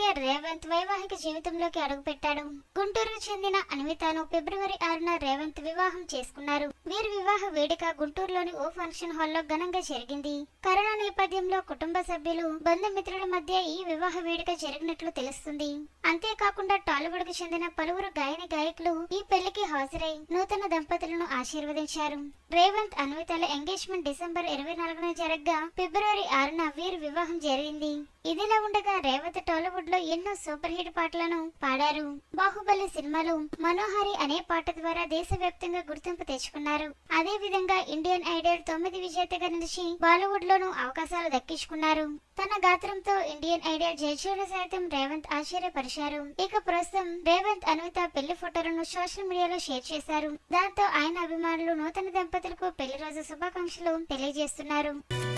junior Revanth వైవాహిక జీవితంలోకి అడుగుపెట్టాడు గుంటూరుకు చెందిన అన్వితను ఫిబ్రవరి ఆరున రేవంత్ వివాహం చేసుకున్నారు వీరి వివాహ వేడుక గుంటూరులోని ఓ ఫంక్షన్ హాల్లో ఘనంగా జరిగింది కరోనా నేపథ్యంలో కుటుంబ సభ్యులు బంధుమిత్రుల మధ్య ఈ వివాహ వేడుక జరిగినట్లు తెలుస్తుంది అంతేకాకుండా టాలీవుడ్ కు చెందిన పలువురు గాయని గాయకులు ఈ పెళ్లికి హాజరై నూతన దంపతులను ఆశీర్వదించారు రేవంత్ అన్వితల ఎంగేజ్మెంట్ డిసెంబర్ ఇరవై నాలుగున జరగ్గా ఫిబ్రవరి ఆరున వీరి వివాహం జరిగింది ఇదిలా ఉండగా రేవంత్ టాలీవుడ్ లో ఎన్నో సూపర్ హిట్ పాటలను పాడారు బాహుబలి సినిమాలో మనోహరి అనే పాట ద్వారా దేశవ్యాప్తంగా గుర్తింపు తెచ్చుకున్నారు అదే విధంగా ఇండియన్ ఐడల్ తొమ్మిది విజేతగా నిలిచి బాలీవుడ్ లోనూ అవకాశాలు దక్కించుకున్నారు తన గాత్రంతో ఇండియన్ ఐడల్ జడ్జిలను సైతం రేవంత్ ఆశ్చర్యపరిచారు ఇక ప్రస్తుతం రేవంత్ అన్విత పెళ్లి ఫోటోలను సోషల్ మీడియాలో షేర్ చేశారు దాంతో ఆయన అభిమానులు నూతన దంపతులకు పెళ్లి రోజు శుభాకాంక్షలు తెలియజేస్తున్నారు